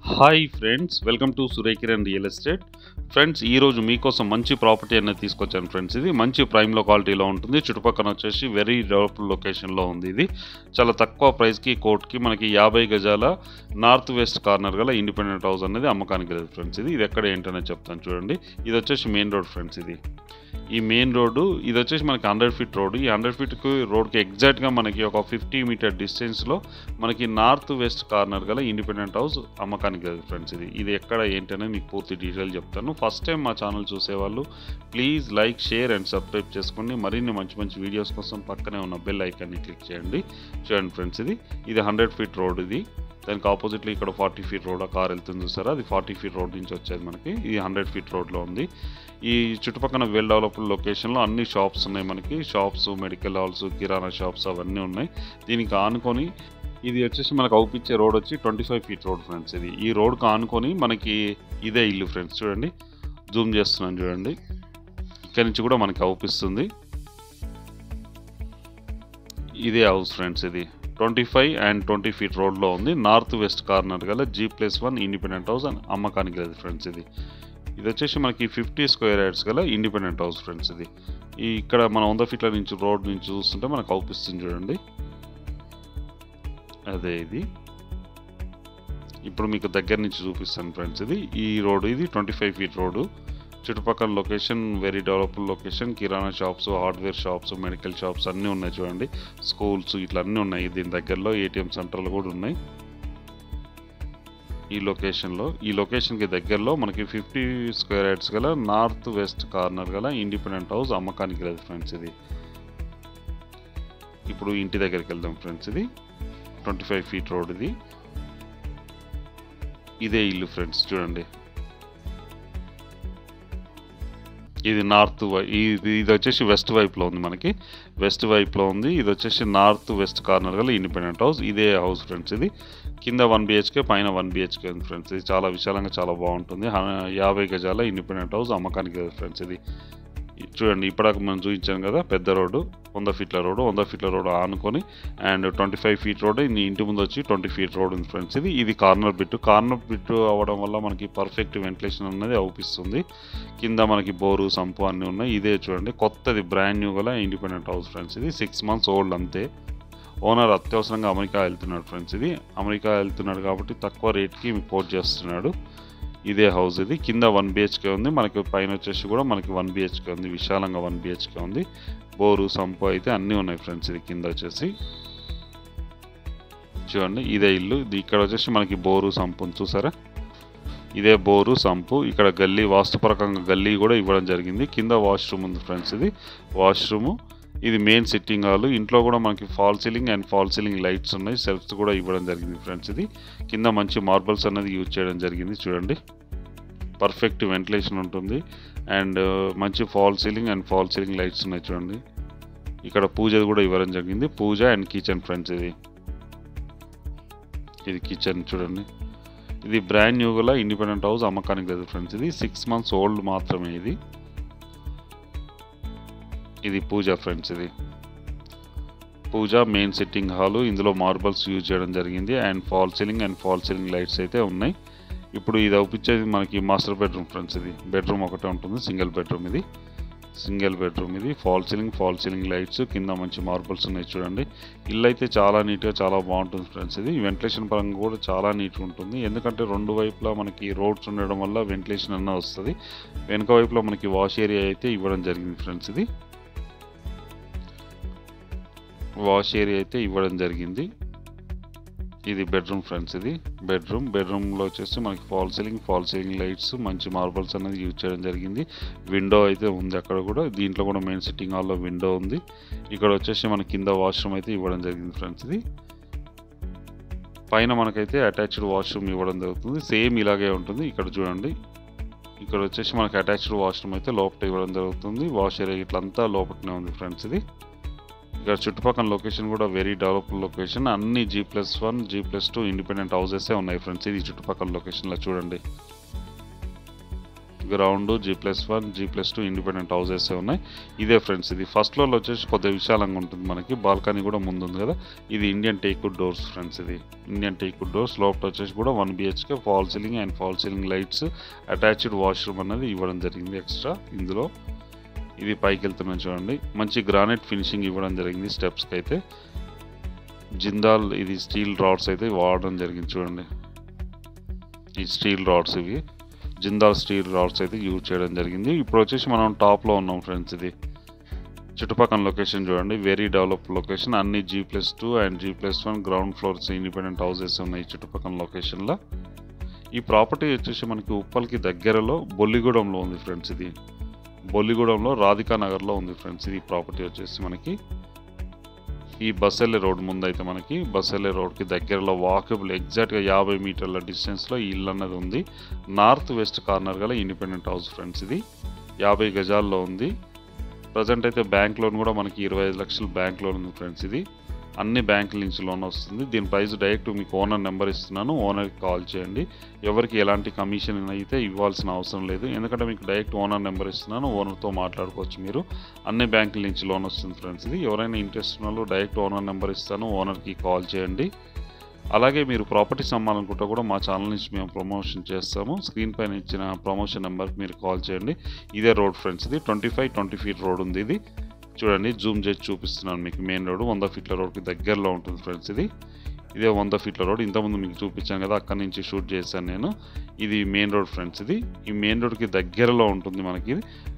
hi friends welcome to Surekiran real estate friends ఈరోజు మీకోసం మంచి ప్రాపర్టీ అనేది తీసుకొచ్చాను ఫ్రెండ్స్ ఇది మంచి ప్రైమ్లో క్వాలిటీలో ఉంటుంది చుట్టుపక్కల వచ్చేసి వెరీ డెవలప్డ్ లొకేషన్లో ఉంది ఇది చాలా తక్కువ ప్రైస్కి కోర్ట్కి మనకి యాభై గజాల నార్త్ వెస్ట్ కార్నర్ గల ఇండిపెండెంట్ హౌస్ అనేది అమ్మకానికి లేదు ఫ్రెండ్స్ ఇది ఇది ఎక్కడ ఏంటనేది చెప్తాను చూడండి ఇది వచ్చేసి మెయిన్ రోడ్ ఫ్రెండ్స్ ఇది ఈ మెయిన్ రోడ్డు ఇది వచ్చేసి మనకి హండ్రెడ్ ఫీట్ రోడ్ ఈ హండ్రెడ్ ఫీట్కి రోడ్కి ఎగ్జాక్ట్గా మనకి ఒక ఫిఫ్టీ మీటర్ డిస్టెన్స్లో మనకి నార్త్ వెస్ట్ కార్నర్ గల ఇండిపెండెంట్ హౌస్ అమ్మకానికి లేదు ఫ్రెండ్స్ ఇది ఇది ఎక్కడ ఏంటనే మీకు పూర్తి డీటెయిల్ చెప్తాను ఫస్ట్ టైం మా ఛానల్ చూసేవాళ్ళు please like share and subscribe చేసుకోండి మరిన్ని మంచి మంచి వీడియోస్ కోసం పక్కనే ఉన్న బెల్ ఐకాన్ని క్లిక్ చేయండి చూడండి ఫ్రెండ్స్ ఇది ఇది హండ్రెడ్ ఫీట్ రోడ్ ఇది దానికి ఆపోజిట్లో ఇక్కడ ఫార్టీ ఫీట్ రోడ్ ఆ కార్ వెళ్తుంది చూసారా అది ఫార్టీ ఫీట్ రోడ్ నుంచి వచ్చేది మనకి ఇది హండ్రెడ్ ఫీట్ రోడ్లో ఉంది ఈ చుట్టుపక్కల వెల్ డెవలప్డ్ లొకేషన్లో అన్ని షాప్స్ ఉన్నాయి మనకి షాప్స్ మెడికల్ హాల్స్ కిరాణా షాప్స్ అవన్నీ ఉన్నాయి దీనికి ఆనుకొని ఇది వచ్చేసి మనకు అవుపిచ్చే రోడ్ వచ్చి twenty five feet road friends ఇది ఈ రోడ్కి ఆనుకొని మనకి ఇదే ఇల్లు ఫ్రెండ్స్ చూడండి జూమ్ చేస్తున్నాను చూడండి ఇక్కడి నుంచి కూడా మనకి అవుపిస్తుంది ఇదే హౌస్ ఫ్రెండ్స్ ఇది twenty five and twenty feet రోడ్లో ఉంది నార్త్ వెస్ట్ కార్నర్ గల G plus one independent house అని అమ్మకానికి లేదు ఫ్రెండ్స్ ఇది ఇది వచ్చేసి మనకి ఫిఫ్టీ స్క్వేర్ యార్డ్స్ గల ఇండిపెండెంట్ హౌస్ ఫ్రెండ్స్ ఇది ఈ ఇక్కడ మన వంద ఫీట్ల నుంచి రోడ్ నుంచి చూస్తుంటే మనకు అవుపిస్తుంది చూడండి అదే ఇది ఇప్పుడు మీకు దగ్గర నుంచి చూపిస్తాను ఫ్రెండ్స్ ఇది ఈ రోడ్ ఇది ట్వంటీ ఫైవ్ ఫీట్ రోడ్డు చుట్టుపక్కల లొకేషన్ వెరీ డెవలప్డ్ లొకేషన్ కిరాణా shops hardware shops medical shops అన్నీ ఉన్నాయి చూడండి స్కూల్స్ ఇట్లా అన్నీ ఉన్నాయి దీని దగ్గరలో ఏటీఎం సెంటర్లు కూడా ఉన్నాయి ఈ లొకేషన్లో ఈ లొకేషన్కి దగ్గరలో మనకి ఫిఫ్టీ స్క్వేర్ యార్డ్స్ గల నార్త్ వెస్ట్ కార్నర్ గల ఇండిపెండెంట్ హౌస్ అమ్మకానికి లేదు ఫ్రెండ్స్ ఇది ఇప్పుడు ఇంటి దగ్గరికి వెళ్దాం ఫ్రెండ్స్ ఇది ట్వంటీ ఫైవ్ ఫీట్ రోడ్ ఇది ఇదే ఇల్లు ఫ్రెండ్స్ చూడండి ఇది నార్త్ వై ఇది ఇది వచ్చేసి వెస్ట్ వైపులో ఉంది మనకి వెస్ట్ వైపులో ఉంది ఇది వచ్చేసి నార్త్ వెస్ట్ కార్నర్ గల ఇండిపెండెంట్ హౌస్ ఇదే హౌస్ ఫ్రెండ్స్ ఇది కింద వన్ బిహెచ్కే పైన వన్ బిహెచ్కే ఉంది ఫ్రెండ్స్ ఇది చాలా విశాలంగా చాలా బాగుంటుంది హ- యాభై గజాల ఇండిపెండెంట్ హౌస్ అమ్మకానికి లేదు ఫ్రెండ్స్ ఇది ఇది చూడండి ఇప్పటిదాకా మనం చూపించాం కదా పెద్ద రోడ్డు వంద ఫీట్ల రోడ్డు వంద ఫీట్ల రోడ్డు ఆనుకొని and twenty five feet road ఈ ఇంటి ముందు వచ్చి ట్వంటీ ఫీట్ రోడ్ ఉంది ఫ్రెండ్స్ ఇది ఇది కార్నర్ బిట్ కార్నర్ బిట్ అవ్వడం వల్ల మనకి పర్ఫెక్ట్ వెంటిలేషన్ అనేది అవుపిస్తుంది కింద మనకి బోరు సంపు అన్నీ ఉన్నాయి ఇదే చూడండి కొత్తది బ్రాండ్ న్యూ గల ఇండిపెండెంట్ హౌస్ ఫ్రెండ్స్ ఇది సిక్స్ మంత్స్ ఓల్డ్ అంతే ఓనర్ అత్యవసరంగా అమెరికా వెళ్తున్నాడు ఫ్రెండ్స్ ఇది అమెరికా వెళ్తున్నాడు కాబట్టి తక్కువ రేట్కి కోట్ చేస్తున్నాడు ఇదే హౌస్ ఇది కింద వన్ బిహెచ్కే ఉంది మనకి పైన వచ్చేసి కూడా మనకి వన్ బిహెచ్కే ఉంది విశాలంగా వన్ బిహెచ్కే ఉంది బోరు సంపు అయితే అన్నీ ఉన్నాయి ఫ్రెండ్స్ ఇది కింద వచ్చేసి చూడండి ఇదే ఇల్లు ఇది ఇక్కడ వచ్చేసి మనకి బోరు సంపు ఉంది చూసారా ఇదే బోరు సంపు ఇక్కడ గల్లీ వాస్తుపరకంగా గల్లీ కూడా ఇవ్వడం జరిగింది కింద వాష్రూమ్ ఉంది ఫ్రెండ్స్ ఇది వాష్రూము ఇది మెయిన్ సిట్టింగ్ హాల్ ఇంట్లో కూడా మనకి false ceiling and false ceiling lights ఉన్నాయి సెల్ఫ్స్ కూడా ఇవ్వడం జరిగింది ఫ్రెండ్స్ ఇది కింద మంచి మార్బల్స్ అనేది యూజ్ చేయడం జరిగింది చూడండి పర్ఫెక్ట్ వెంటిలేషన్ ఉంటుంది అండ్ మంచి false ceiling and false ceiling lights ఉన్నాయి చూడండి ఇక్కడ పూజ కూడా ఇవ్వడం జరిగింది పూజ అండ్ కిచెన్ ఫ్రెండ్స్ ఇది ఇది కిచెన్ చూడండి ఇది బ్రాండ్ న్యూ గల ఇండిపెండెంట్ హౌస్ అమ్మకానికి లేదు ఫ్రెండ్స్ ఇది సిక్స్ మంత్స్ ఓల్డ్ మాత్రమే ఇది ఇది పూజ ఫ్రెండ్స్ ఇది పూజ మెయిన్ సిట్టింగ్ హాల్ ఇందులో మార్బల్స్ యూజ్ చేయడం జరిగింది and false ceiling and false ceiling lights అయితే ఉన్నాయి ఇప్పుడు ఇది అవుపించేది మనకి మాస్టర్ బెడ్రూమ్ ఫ్రెండ్స్ ఇది బెడ్రూమ్ ఒకటే ఉంటుంది సింగిల్ బెడ్రూమ్ ఇది సింగిల్ బెడ్రూమ్ ఇది false ceiling false ceiling lights కింద మంచి మార్బల్స్ ఉన్నాయి చూడండి ఇల్లు అయితే చాలా నీట్గా చాలా బాగుంటుంది ఫ్రెండ్స్ ఇది వెంటిలేషన్ పరంగా కూడా చాలా నీట్గా ఉంటుంది ఎందుకంటే రెండు వైపులా మనకి రోడ్స్ ఉండడం వల్ల వెంటిలేషన్ అన్న వస్తుంది వెనుక వైపులో మనకి వాష్ ఏరియా అయితే ఇవ్వడం జరిగింది ఫ్రెండ్స్ ఇది వాష్ ఏరియా అయితే ఇవ్వడం జరిగింది ఇది బెడ్రూమ్ ఫ్రెండ్స్ ఇది బెడ్రూమ్ బెడ్రూమ్లో వచ్చేసి మనకి false ceiling false ceiling lights మంచి మార్బల్స్ అనేది యూజ్ చేయడం జరిగింది విండో అయితే ఉంది అక్కడ కూడా దీంట్లో కూడా మెయిన్ సిట్టింగ్ హాల్లో విండో ఉంది ఇక్కడ వచ్చేసి మన కింద వాష్రూమ్ అయితే ఇవ్వడం జరిగింది ఫ్రెండ్స్ ఇది పైన మనకైతే అటాచ్డ్ వాష్రూమ్ ఇవ్వడం జరుగుతుంది సేమ్ ఇలాగే ఉంటుంది ఇక్కడ చూడండి ఇక్కడ వచ్చేసి మనకి అటాచ్డ్ వాష్రూమ్ అయితే లోపల ఇవ్వడం జరుగుతుంది వాష్ ఏరియా ఇట్లంతా లోపలనే ఉంది ఫ్రెండ్స్ ఇది ఇక్కడ చుట్టుపక్కల లొకేషన్ కూడా వెరీ డెవలప్డ్ లొకేషన్ అన్ని G plus one G plus two independent హౌసెసే ఉన్నాయి ఫ్రెండ్స్ ఇది చుట్టుపక్కల లొకేషన్లో చూడండి ground G plus one G plus two independent houses ఉన్నాయి ఇదే ఫ్రెండ్స్ ఇది ఫస్ట్ ఫ్లోర్లో వచ్చేసి కొద్దిగా విశాలంగా ఉంటుంది మనకి బాల్కనీ కూడా ముందు ఉంది కదా ఇది ఇండియన్ టేక్వుడ్ డోర్స్ ఫ్రెండ్స్ ఇది ఇండియన్ టేక్వుడ్ డోర్స్ లోపల వచ్చేసి కూడా one BHK false ceiling and false ceiling lights attached washroom అనేది ఇవ్వడం జరిగింది ఎక్స్ట్రా ఇందులో ఇది పైకి వెళ్తున్నాం చూడండి మంచి గ్రానైట్ ఫినిషింగ్ ఇవ్వడం జరిగింది స్టెప్స్కి అయితే జిందాల్ ఇది స్టీల్ రాడ్స్ అయితే వాడడం జరిగింది చూడండి ఈ స్టీల్ రాడ్స్ ఇవి జిందాల్ స్టీల్ రాడ్స్ అయితే యూజ్ చేయడం జరిగింది ఇప్పుడు వచ్చేసి మనం టాప్లో ఉన్నాం ఫ్రెండ్స్ ఇది చుట్టుపక్కల లొకేషన్ చూడండి వెరీ డెవలప్ లొకేషన్ అన్ని G plus two and G plus one ground floors independent houses ఉన్నాయి ఈ చుట్టుపక్కల లొకేషన్లో ఈ ప్రాపర్టీ వచ్చేసి మనకి ఉప్పల్కి దగ్గరలో బొల్లిగూడెంలో ఉంది ఫ్రెండ్స్ ఇది బొల్లిగూడెంలో రాధికా నగర్లో ఉంది ఫ్రెండ్స్ ఇది ప్రాపర్టీ వచ్చేసి మనకి ఈ బస్సెల్లే రోడ్ ముందు అయితే మనకి బస్సెల్లే రోడ్కి దగ్గరలో వాకబుల్ ఎగ్జాక్ట్గా యాభై మీటర్ల డిస్టెన్స్లో ఈ ఇల్లు అన్నది ఉంది నార్త్ వెస్ట్ కార్నర్ గల ఇండిపెండెంట్ హౌస్ ఫ్రెండ్స్ ఇది యాభై గజాల్లో ఉంది ప్రజెంట్ అయితే బ్యాంక్ లోన్ కూడా మనకి ఇరవై ఐదు లక్షలు బ్యాంక్ లోన్ ఉంది ఫ్రెండ్స్ ఇది అన్ని బ్యాంకుల నుంచి లోన్ వస్తుంది దీని ప్రైస్ డైరెక్ట్ మీకు ఓనర్ నెంబర్ ఇస్తున్నాను ఓనర్కి కాల్ చేయండి ఎవరికి ఎలాంటి కమిషన్ అయితే ఇవ్వాల్సిన అవసరం లేదు ఎందుకంటే మీకు డైరెక్ట్ ఓనర్ నెంబర్ ఇస్తున్నాను ఓనర్తో మాట్లాడుకోవచ్చు మీరు అన్ని బ్యాంకుల నుంచి లోన్ వస్తుంది ఫ్రెండ్స్ ఇది ఎవరైనా ఇంట్రెస్ట్ ఉన్న వాళ్ళు డైరెక్ట్ ఓనర్ నెంబర్ ఇస్తాను ఓనర్కి కాల్ చేయండి అలాగే మీరు ప్రాపర్టీస్ అమ్మాలనుకుంటే కూడా మా ఛానల్ నుంచి మేము ప్రమోషన్ చేస్తాము స్క్రీన్ పైన ఇచ్చిన ప్రమోషన్ నెంబర్కి మీరు కాల్ చేయండి ఇదే రోడ్ ఫ్రెండ్స్ ఇది twenty five twenty feet road ఉంది ఇది చూడండి జూమ్ చేసి చూపిస్తున్నాను మీకు మెయిన్ రోడ్ వంద ఫీట్ల రోడ్కి దగ్గరలో ఉంటుంది ఫ్రెండ్స్ ఇది ఇదే వంద ఫీట్ల రోడ్ ఇంతకుముందు మీకు చూపించాను కదా అక్కడి నుంచి షూట్ చేశాను నేను ఇది మెయిన్ రోడ్ ఫ్రెండ్స్ ఇది ఈ మెయిన్ రోడ్కి దగ్గరలో ఉంటుంది మనకి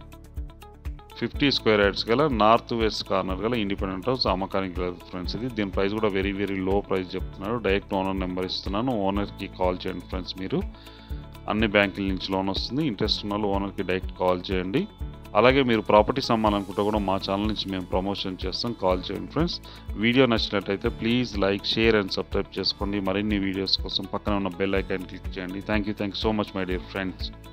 ఫిఫ్టీ స్క్వేర్ యార్డ్స్ గల నార్త్ వెస్ట్ కార్నర్ గల ఇండిపెండెంట్ హౌస్ అమ్మకానికి లేదు ఫ్రెండ్స్ ఇది దీని ప్రైస్ కూడా వెరీ వెరీ లో ప్రైస్ చెప్తున్నాడు డైరెక్ట్ ఓనర్ నెంబర్ ఇస్తున్నాను ఓనర్కి కాల్ చేయండి ఫ్రెండ్స్ మీరు అన్ని బ్యాంకుల నుంచి లోన్ వస్తుంది ఇంట్రెస్ట్ ఉన్న వాళ్ళు ఓనర్కి డైరెక్ట్ కాల్ చేయండి అలాగే మీరు ప్రాపర్టీస్ అమ్మాలనుకుంటే కూడా మా ఛానల్ నుంచి మేము ప్రమోషన్ చేస్తాం కాల్ చేయండి ఫ్రెండ్స్ వీడియో నచ్చినట్టయితే please like share and subscribe చేసుకోండి మరిన్ని వీడియోస్ కోసం పక్కన ఉన్న బెల్ ఐకాన్ క్లిక్ చేయండి thank you thank you so much my dear friends